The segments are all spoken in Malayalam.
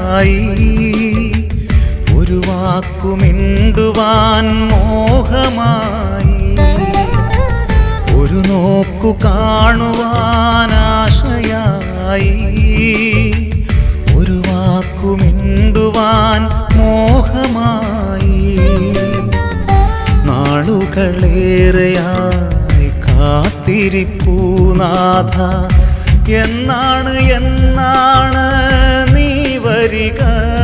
ഒരു വാക്കുമിണ്ടുവാൻ മോഹമായി ഒരു നോക്കു കാണുവാൻ ആശയായി ഒരു വാക്കുമിണ്ടുവാൻ മോഹമായി നാളുകളേറെയായി കാത്തിരിപ്പൂ നാഥ എന്നാണ് എന്നാണ് നീ വരിക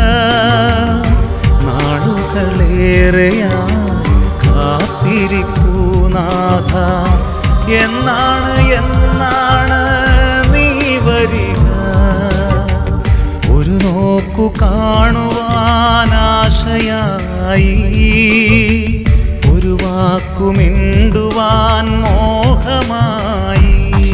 നാളുകളേറെയായി കാത്തിരിപ്പൂ നാഥ എന്നാണ് എന്നാണ് നീ വരിക ഒരു നോക്കു കാണുവാൻ ആശയായി ഒരു വാക്കുമിണ്ടുവാൻ മോഹമായി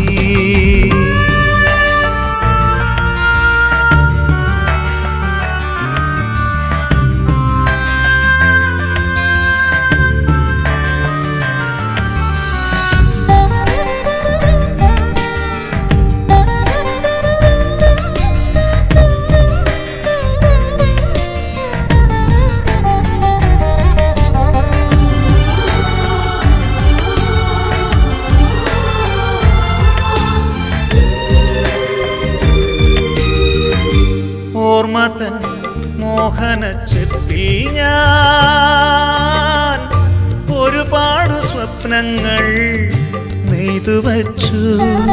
ഓർമ്മതൻ മോഹനച്ചെപ്പിൽ ഞാൻ ഒരുപാട് സ്വപ്നങ്ങൾ നെയ്തു വച്ചു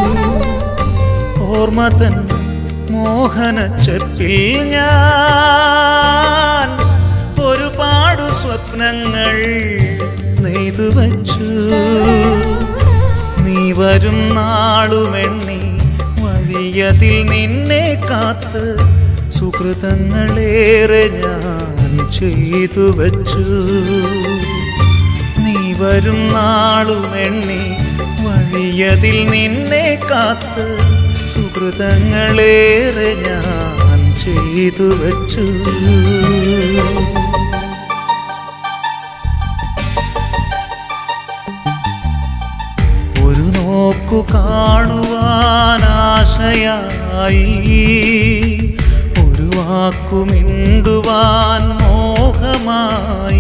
ഓർമ്മതൻ മോഹനച്ചെപ്പിൽ ഞാൻ ഒരുപാട് സ്വപ്നങ്ങൾ നെയ്തു വച്ചു നീ വരും നാളുമെണ്ണി വഴിയതിൽ നിന്നെ കാത്ത് സുഹൃതങ്ങളേറെ ഞാൻ ചെയ്തു വച്ചു നീ വരും നാളുമെണ്ണി വഴിയതിൽ നിന്നെ കാത്ത് സുഹൃതങ്ങളേറെ ഞാൻ ചെയ്തു വച്ചു ഒരു നോക്കു കാണുവാൻ ആശയായി ഒരു വാക്കുമിണ്ടുവാൻ മോഹമായി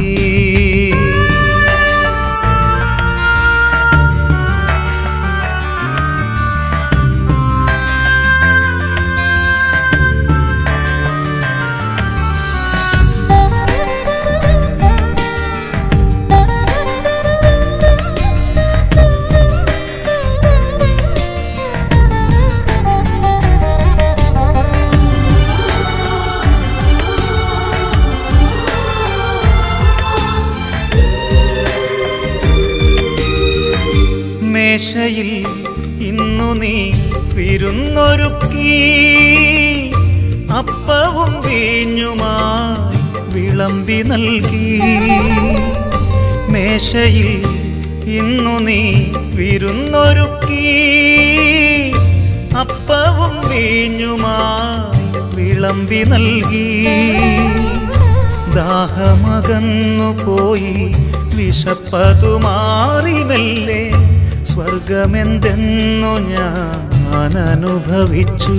മേശയിൽ ഇന്നു നീ വിരുന്നൊരുക്കി അപ്പവും വീഞ്ഞുമായി വിളമ്പി നൽകി മേശയിൽ ഇന്നു നീ വിരുന്നൊരുക്കി അപ്പവും വീഞ്ഞുമായി വിളമ്പി നൽകി ദാഹമകന്നു പോയി വിശപ്പതു മാറി മെല്ലെ സ്വർഗമെന്തെന്നു ഞാൻ അനുഭവിച്ചു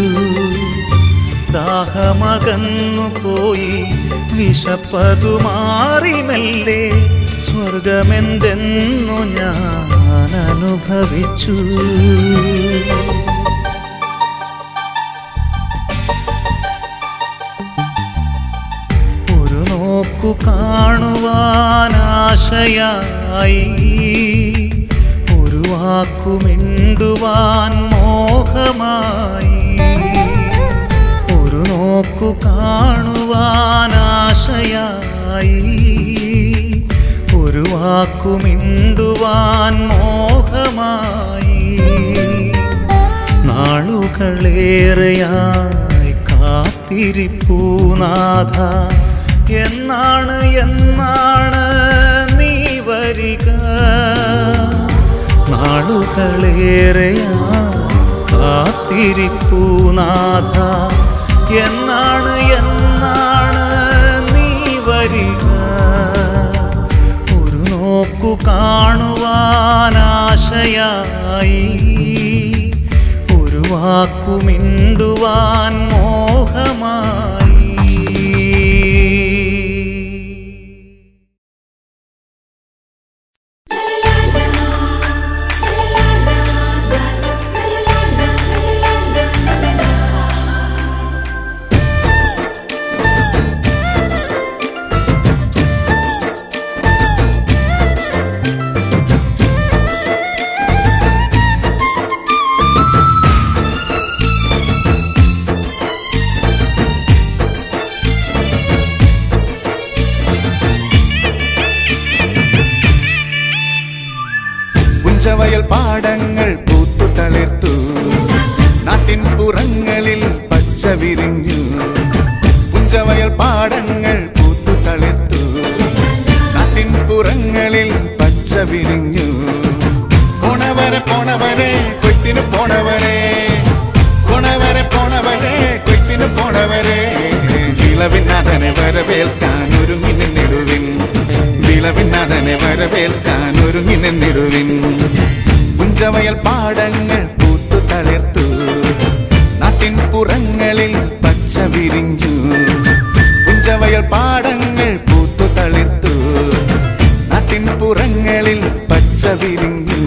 ദാഹമകന്നു പോയി വിശപ്പതു മാറി മെല്ലെ സ്വർഗമെന്തെന്നു ഞാൻ അനുഭവിച്ചു ഒരു നോക്കു കാണുവാൻ ആശയായി ഒരു വാക്കുമിണ്ടുവാൻ മോഹമായി ഒരു നോക്കു കാണുവാൻ ആശയായി ഒരു വാക്കുമിണ്ടുവാൻ മോഹമായി നാളുകളേറെയായി കാത്തിരിപ്പൂ നാഥ എന്നാണ് എന്നാണ് നീ വരിക നാളുകളേറെയായി കാത്തിരിപ്പൂ നാഥ എന്നാണ് എന്നാണ് നീ വരിക ഒരു നോക്കു കാണുവാൻ ആശയായി ഒരു വാക്കുമിണ്ടുവാൻ മോഹമായി പുഞ്ചവയൽ പാടങ്ങൾ പൂത്തു തളിർത്തു നാട്ടിൻ പുറങ്ങളിൽ പച്ച വിരിഞ്ഞു പുഞ്ചവയൽ പാടങ്ങൾ പൂത്തു തളിർത്തു നാട്ടിൻ പുറങ്ങളിൽ പച്ച വിരിഞ്ഞു പോണവരെ പോണവരെ കൊയ്ത്തിനു പോണവരെ പോണവരെ പോണവരെ കൊയ്ത്തിനു പോണവരെ വിളവിനാഥനെ വരവേൽക്കാൻ ഒരുങ്ങി നിന്നിടുവിൻ വിളവിനാഥനെ വരവേൽക്കാൻ ഒരുങ്ങി നിന്നിടുവിൻ പുഞ്ചവയൽ പാടങ്ങൾ പൂത്തു തളിർത്തു നാട്ടിൻ പുറങ്ങളിൽ പച്ച വിരിഞ്ഞു പുഞ്ചവയൽ പാടങ്ങൾ പൂത്തു തളിർത്തു നാട്ടിൻ പുറങ്ങളിൽ പച്ച വിരിഞ്ഞു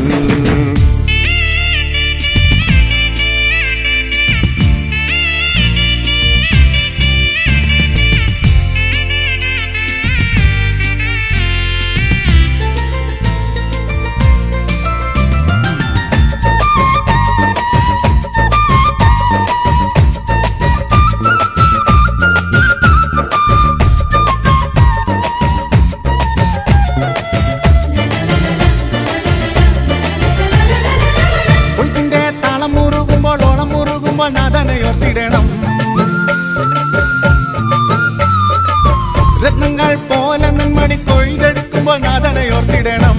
കൊയ്ത്തിന്റെ താളം മുറുകുമ്പോൾ ഓളം മുറുകുമ്പോൾ നാഥനയോർത്തിടണം രത്നങ്ങൾ പോലെ നന്മണി കൊയ്തെടുക്കുമ്പോൾ നാഥനയോർത്തിടണം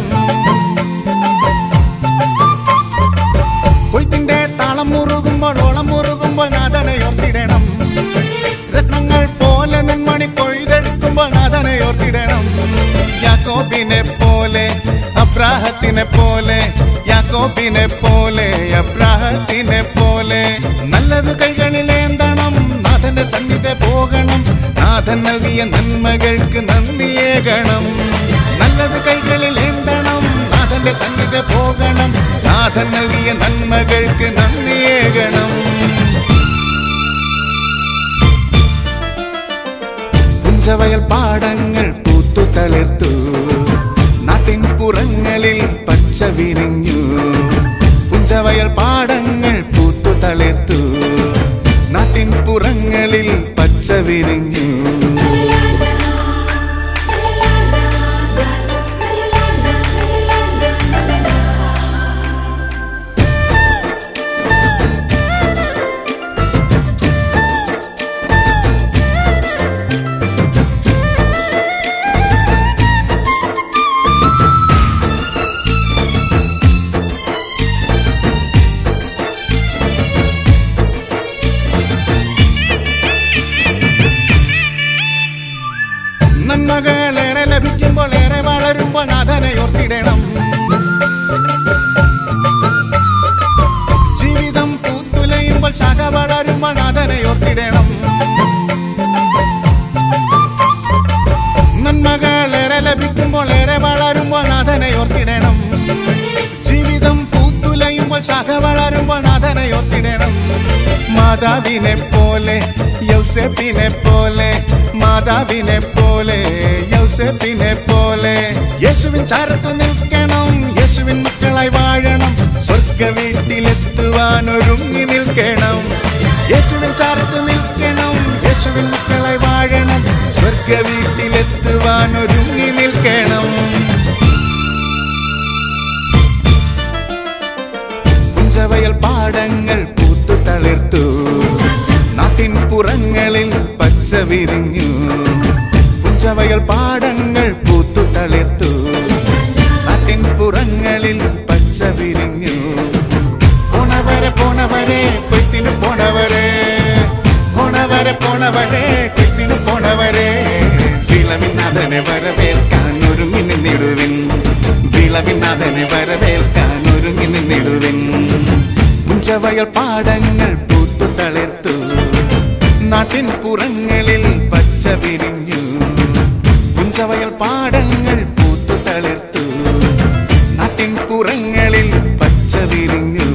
കൊയ്ത്തിന്റെ താളം മുറുകുമ്പോൾ ഓളം മുറുകുമ്പോൾ നാഥനയോർത്തിടണം രത്നങ്ങൾ പോലെ നന്മണി കൊയ്തെടുക്കുമ്പോൾ നാഥനയോർത്തിടണം യാക്കോബിനെ പോലെ അബ്രാഹത്തിനെ പോലെ യാക്കോബിനെ പോലെ അബ്രാഹത്തിനെ പോലെ നല്ലത് കൈകളിലേന്തണം നാഥന്റെ സന്നിധി പോകണം നാഥൻ നൽകിയ നന്മകൾക്ക് നന്ദിയേകണം നല്ലത് കൈകളിൽ ഏന്തണം നാഥന്റെ സന്നിധി പോകണം നാഥൻ നൽകിയ നന്മകൾക്ക് നന്ദിയേകണം പുഞ്ചവയൽ പാടങ്ങൾ പൂത്തു തളിർത്തു നാട്ടിൻ പുറങ്ങളിൽ പച്ച വിരിഞ്ഞു പുഞ്ചവയൽ പാടങ്ങൾ പൂത്തു തളിർത്തു നാട്ടിൻ പുറങ്ങളിൽ പച്ച വിരിഞ്ഞു നന്മകളേറെ ലഭിക്കുമ്പോൾ ഏറെ വളരുമ്പോൾ നാഥനെ ഓർത്തിടണം ജീവിതം പൂത്തുലയുമ്പോൾ ശാഖ വളരുമ്പോൾ നാഥനെ ഓർത്തിടണം നന്മകളേറെ ലഭിക്കുമ്പോൾ ഏറെ വളരുമ്പോൾ നാഥനെ ഓർത്തിടണം ജീവിതം പൂത്തുലയുമ്പോൾ ശാഖ വളരുമ്പോൾ നാഥനെ ഓർത്തിടണം മാതാവിനെ പോലെ യൗസെപ്പിനെ പോലെ മാതാവിനെ പോലെ യൗസെപ്പിനെ പോലെ യേശുവിൻ ചാരത്ത് നിൽക്കണം യേശുവിൻ മക്കളായി വാഴണം സ്വർഗ വീട്ടിലെത്തുവാൻ ഒരുങ്ങി നിൽക്കണം യേശുവിൻ ചാരത്ത് നിൽക്കണം യേശുവിൻ മക്കളായി വാഴണം സ്വർഗ വീട്ടിലെത്തുവാൻ ഒരുങ്ങി നിൽക്കണം പുഞ്ചവയൽ പാടങ്ങൾ പൂത്തു തളിർത്തു നാട്ടിൻ പുറങ്ങളിൽ പച്ച വിരിഞ്ഞു പുഞ്ചവയൽ പാടങ്ങൾ പൂത്തു തളിർത്തു നാട്ടിൻ പുറങ്ങളിൽ പച്ച വിരിഞ്ഞു പോണവരെ പോണവരെ കൊയ്ത്തിനു പോണവരെ പോണവരെ പോണവരെ കൊയ്ത്തിനു പോണവരെ വിളവിനാഥനെ വരവേൽക്കാൻ ഒരുങ്ങി നിന്നിടുവിൻ വിളവിനാഥനെ വരവേൽക്കാൻ ഒരുങ്ങി നിന്നിടുവിൻ മുഞ്ചവയൽ പാടങ്ങൾ പൂത്തു തളിർത്തു നാട്ടിൻ പുറങ്ങളിൽ പച്ച വിരിഞ്ഞു പുഞ്ചവയൽ പാടങ്ങൾ പൂത്തു തളിർത്തു നാട്ടിൻ പുറങ്ങളിൽ പച്ച വിരിഞ്ഞു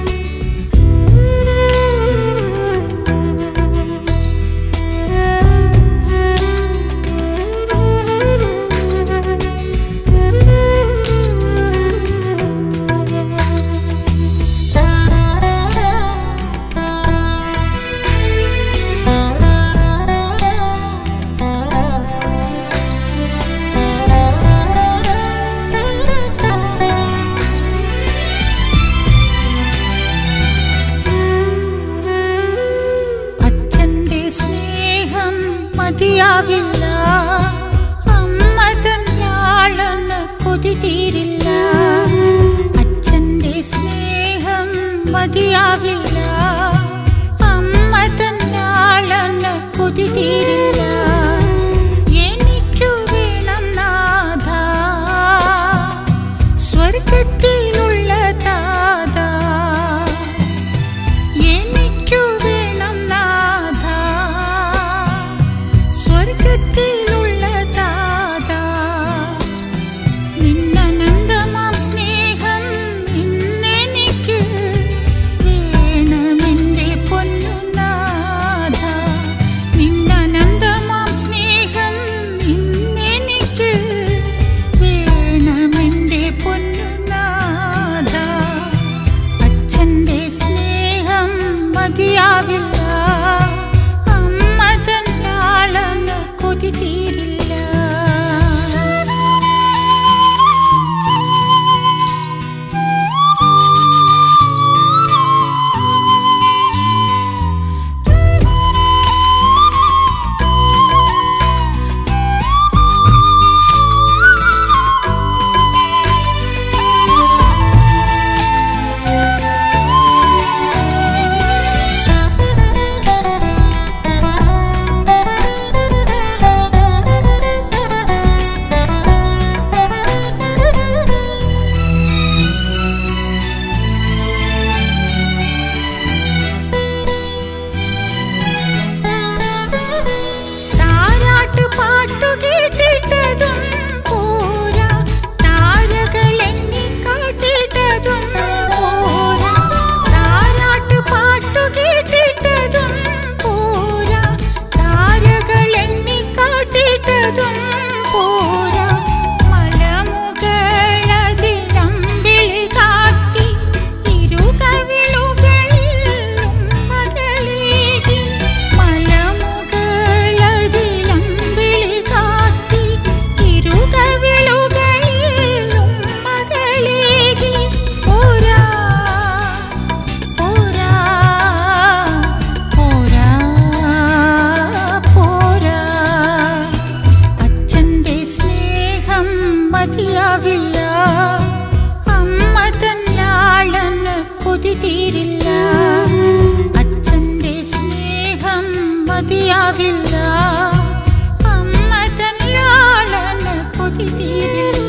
Thank മതിയാവില്ല അമ്മ തന്നാളെന്ന് കൊതി തീരില്ല അച്ഛൻ്റെ സ്നേഹം മതിയാവില്ല അമ്മ തന്നാളെന്ന് കൊതി തീരില്ല എനിക്കു വേണം നാഥ സ്വർഗത്തിലുള്ള ദാദാ എനിക്കു വേണം നാഥ സ്വർഗത്തിലുള്ള ദാദാ നിന്നനന്തമാം സ്നേഹം ഇന്നെനിക്ക് വേണമെൻ്റെ പൊന്നുനാഥ നിന്നനന്തമാം സ്നേഹം ഇന്നെനിക്ക് വേണമെൻ്റെ പൊന്നുനാഥ അച്ഛൻ്റെ സ്നേഹം മതിയാവില്ല അമ്മ തന്നാളെന്ന് കൊതി തീരില്ല താരാട്ട് പാട്ടു കേട്ടിട്ടതും പോരാ താരകൾ എന്നെ കാട്ടിട്ടതും പോരാ താരാട്ട് പാട്ടു കേട്ടിട്ടതും പോരാ താരകൾ എന്നെ കാട്ടിട്ടതും പോരാ മലമുകളതിലമ്പിളി കാട്ടി ഇരുകവിളുകളിൽ മകളേകി മലമുകളതിലമ്പിളി കാട്ടി ഇരുകവിളുകളിൽ മകളേകി പോരാ പോരാ പോരാ പോരാ അച്ഛൻ്റെ സ്നേഹം മതിയാവില്ല അമ്മ തന്നാളെന്ന് കൊതി തീരില്ല അച്ഛൻ്റെ സ്നേഹം മതിയാവില്ല അമ്മ തന്നാളെന്ന് കൊതി തീരില്ല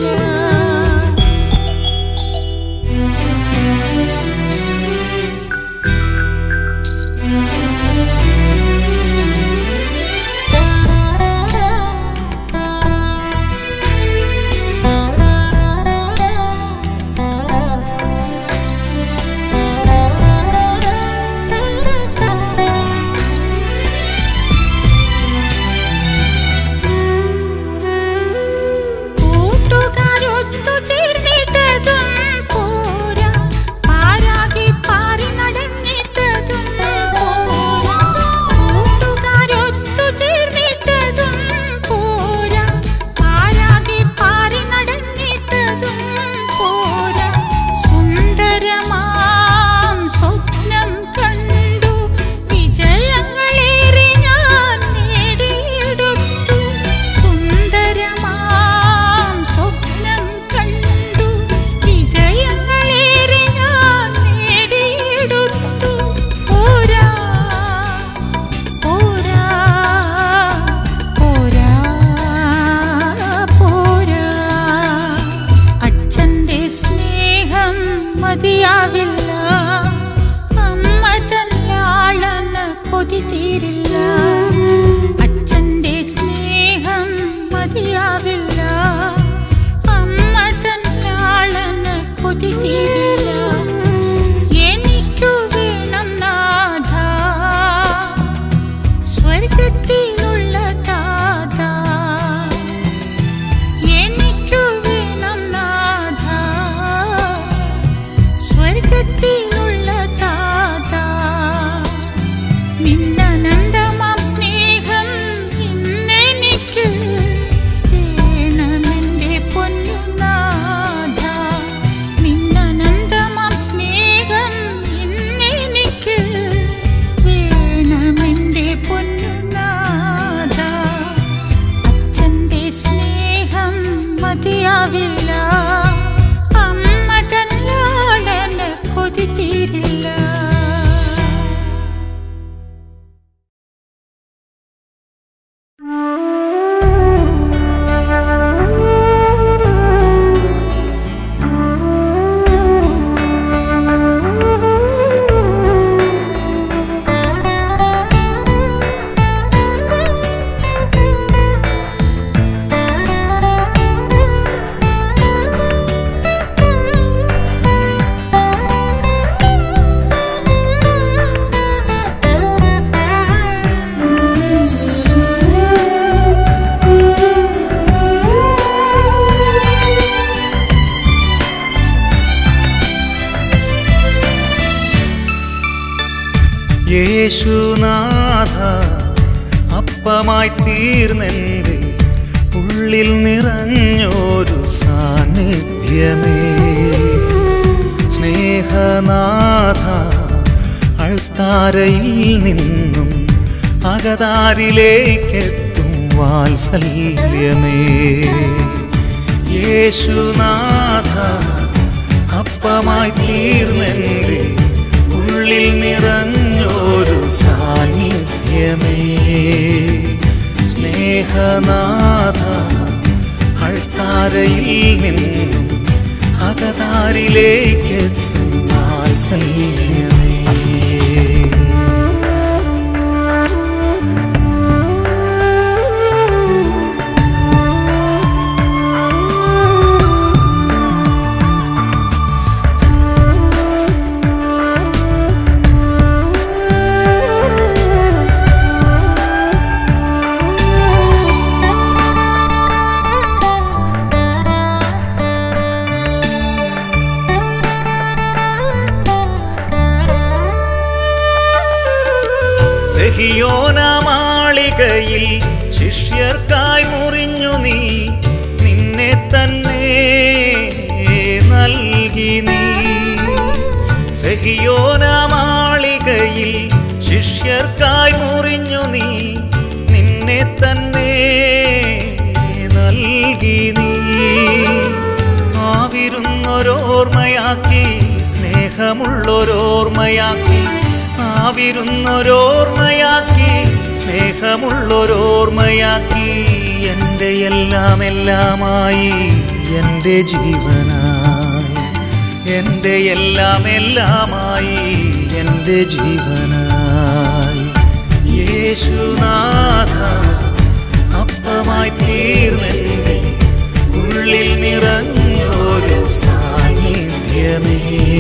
യേശുനാഥ അപ്പമായി തീർന്നെൻ്റെ ഉള്ളിൽ നിറഞ്ഞൊരു സാന്നിധ്യമേ സ്നേഹനാഥ അൾത്താരയിൽ നിന്നും അകതാരിലേക്കെത്തും വാത്സല്യമേ യേശുനാഥ അപ്പമായി തീർന്നെൻ്റെ ഉള്ളിൽ നിറഞ്ഞൊരു സാന്നിധ്യമേ സ്നേഹനാഥ അൾത്താരയിൽ നിന്നും അകതാരിലേക്കെത്തും വാത്സല്യമേ സെഹിയോന മാളികയിൽ ശിഷ്യർക്കായി മുറിഞ്ഞു നീ നിന്നെ തന്നെ നൽകി നീ സെഹിയോന മാളികയിൽ ശിഷ്യർക്കായി മുറിഞ്ഞു നീ നിന്നെ തന്നെ നൽകി നീ ആവിരുന്നൊരോർമ്മയാക്കി സ്നേഹമുള്ളൊരോർമ്മയാക്കി ആവിരുന്നൊരോർമ്മയാക്കി സ്നേഹമുള്ളൊരോർമ്മയാക്കി എൻ്റെ എല്ലാം എല്ലാമായി എൻ്റെ ജീവനായി എൻ്റെ എല്ലാം എല്ലാമായി എൻ്റെ ജീവനായി യേശുനാഥ അപ്പമായി തീർന്നെൻ്റെ ഉള്ളിൽ നിറഞ്ഞൊരു സാന്നിധ്യമേ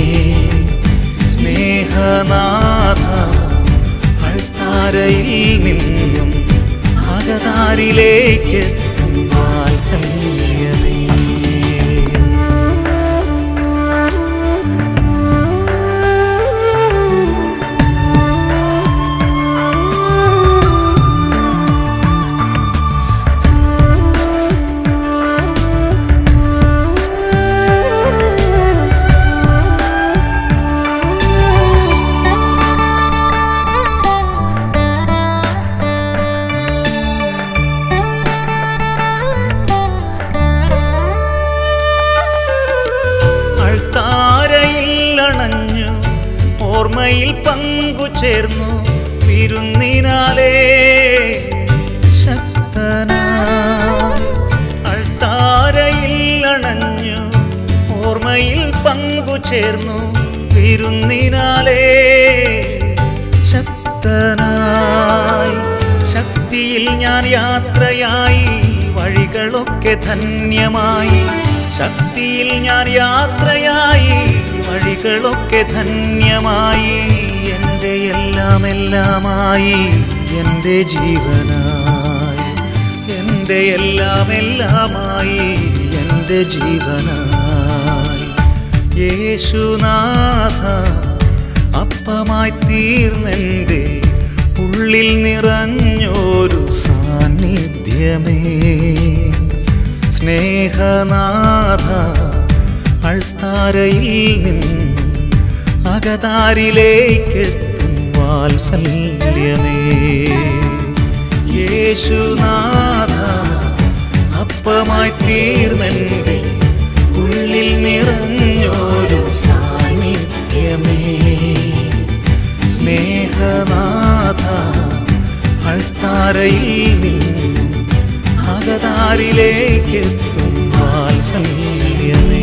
സ്നേഹനാഥ അൾത്താരയിൽ നിന്നും അകതാരിലേക്ക് വാത്സല്യമേ അൾത്താരയിൽ അണഞ്ഞു ഓർമ്മയിൽ പങ്കുചേർന്നു വിരുന്നിനാലേ ശക്തനായി അൾത്താരയിൽ അണഞ്ഞു ഓർമ്മയിൽ പങ്കുചേർന്നു വിരുന്നിനാലേ ശക്തനായി ശക്തിയിൽ ഞാൻ യാത്രയായി വഴികളൊക്കെ ധന്യമായി ശക്തിയിൽ ഞാൻ യാത്രയായി വഴികളൊക്കെ ധന്യമായി എൻ്റെ എല്ലാം എല്ലാമായി എൻ്റെ ജീവനായി എൻ്റെ എല്ലാം എല്ലാമായി എൻ്റെ ജീവനായി യേശുനാഥ അപ്പമായി തീർന്നെൻ്റെ ഉള്ളിൽ നിറഞ്ഞൊരു സാന്നിധ്യമേ സ്നേഹനാഥ അൾത്താരയിൽ നിന്നും അകതാരിലേക്കെത്തും വാത്സല്യമേ യേശുനാഥ അപ്പമായി തീർന്നെൻ്റെ ഉള്ളിൽ നിറഞ്ഞൊരു സാന്നിധ്യമേ സ്നേഹനാഥ അൾത്താരയിൽ നിന്നും അകതാരിലേക്കെത്തും വാത്സല്യമേ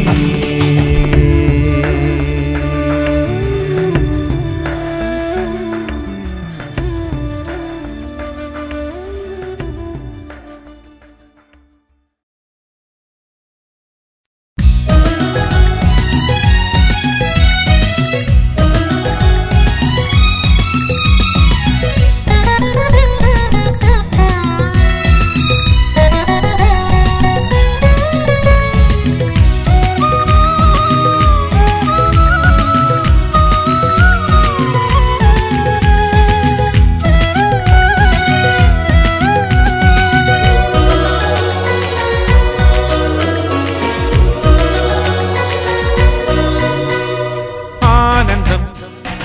Thank you.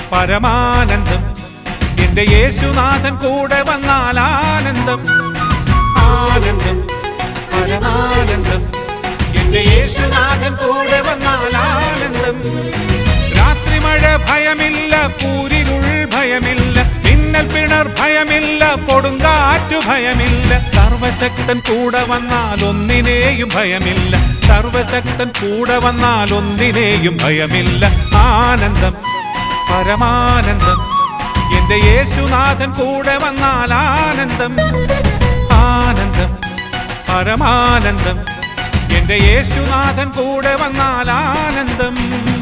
പരമാനന്ദം എന്റെ യേശുനാഥൻ കൂടെ വന്നാൽ ആനന്ദം ആനന്ദം പരമാനന്ദം എന്റെ യേശുനാഥൻ കൂടെ വന്നാൽ ആനന്ദം രാത്രി മഴ ഭയമില്ല കൂരിരുൾ ഭയമില്ല മിന്നൽ പിണർ ഭയമില്ല കൊടുങ്കാറ്റു ഭയമില്ല സർവശക്തൻ കൂടെ വന്നാൽ ഒന്നിനെയും ഭയമില്ല സർവശക്തൻ കൂടെ വന്നാൽ ഒന്നിനെയും ഭയമില്ല ആനന്ദം പരമാനന്ദം എന്റെ യേശുനാഥൻ കൂടെ വന്നാൽ ആനന്ദം ആനന്ദം പരമാനന്ദം എന്റെ യേശുനാഥൻ കൂടെ വന്നാൽ ആനന്ദം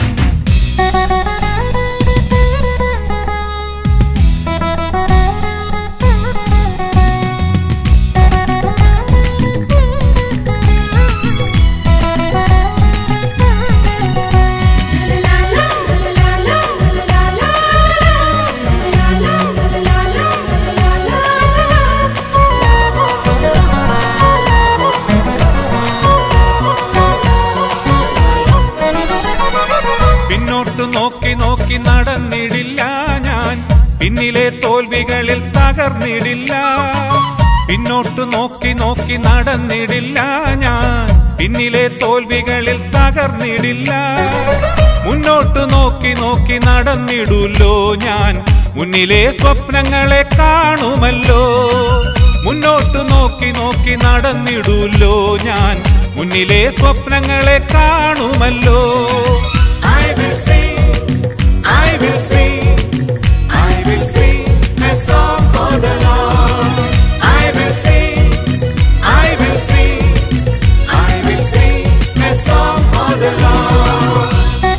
പിന്നോട്ടു നോക്കി നോക്കി നടന്നിടില്ല ഞാൻ പിന്നിലെ തോൽവികളിൽ തകർന്നിടില്ല പിന്നോട്ടു നോക്കി നോക്കി നടന്നിടില്ല ഞാൻ പിന്നിലെ തോൽവികളിൽ തകർന്നിടില്ല മുന്നോട്ടു നോക്കി നോക്കി നടന്നിടുല്ലോ ഞാൻ മുന്നിലെ സ്വപ്നങ്ങളെ കാണുമല്ലോ മുന്നോട്ടു നോക്കി നോക്കി നടന്നിടുല്ലോ ഞാൻ മുന്നിലെ സ്വപ്നങ്ങളെ കാണുമല്ലോ I will sing, I will sing, I will sing a song for the Lord. I will sing, I will sing, I will sing a song for the Lord.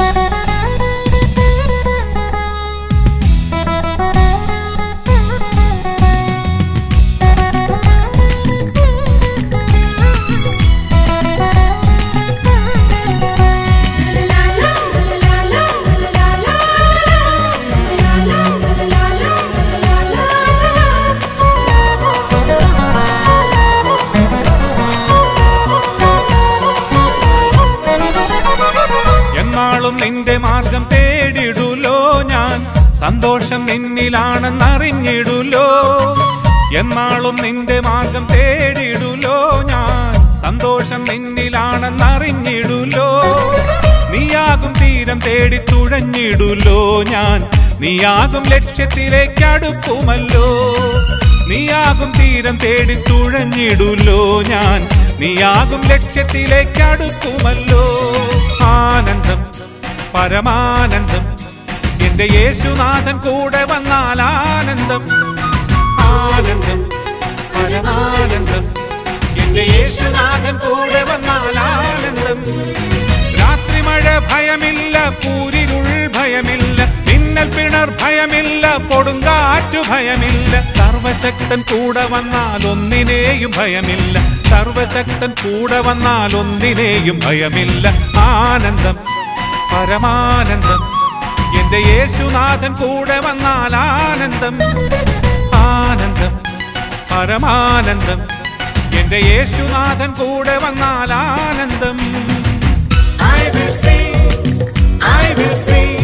എന്നാളും നിന്റെ മാർഗം തേടിടുലോ ഞാൻ സന്തോഷം നിന്നിലാണെന്നറിഞ്ഞിടുലോ എന്നാളും നിന്റെ മാർഗം തേടിടുലോ ഞാൻ സന്തോഷം നിന്നിലാണെന്നറിഞ്ഞിടുലോ നീയാകും തീരം തേടി തുഴഞ്ഞിടുലോ ഞാൻ നീയാകും ലക്ഷ്യത്തിലേക്ക് അടുക്കുമല്ലോ നീയാകും തീരം തേടി തുഴഞ്ഞിടുല്ലോ ഞാൻ നീയാകും ലക്ഷ്യത്തിലേക്ക് അടുക്കുമല്ലോ ആനന്ദം പരമാനന്ദം എന്റെ യേശുനാഥൻ കൂടെ വന്നാൽ ആനന്ദം ആനന്ദം പരമാനന്ദം എന്റെ യേശുനാഥൻ കൂടെ വന്നാൽ ആനന്ദം രാത്രി മഴ ഭയമില്ല കൂരിരുൾ ഭയമില്ല മിന്നൽ പിണർ ഭയമില്ല കൊടുങ്കാറ്റു ഭയമില്ല സർവശക്തൻ കൂടെ വന്നാൽ ഒന്നിനെയും ഭയമില്ല സർവശക്തൻ കൂടെ വന്നാൽ ഒന്നിനെയും ഭയമില്ല ആനന്ദം പരമാനന്ദം എന്റെ യേശുനാഥൻ കൂടെ വന്നാൽ ആനന്ദം ആനന്ദം പരമാനന്ദം എന്റെ യേശുനാഥൻ കൂടെ വന്നാൽ ആനന്ദം I will sing, I will sing,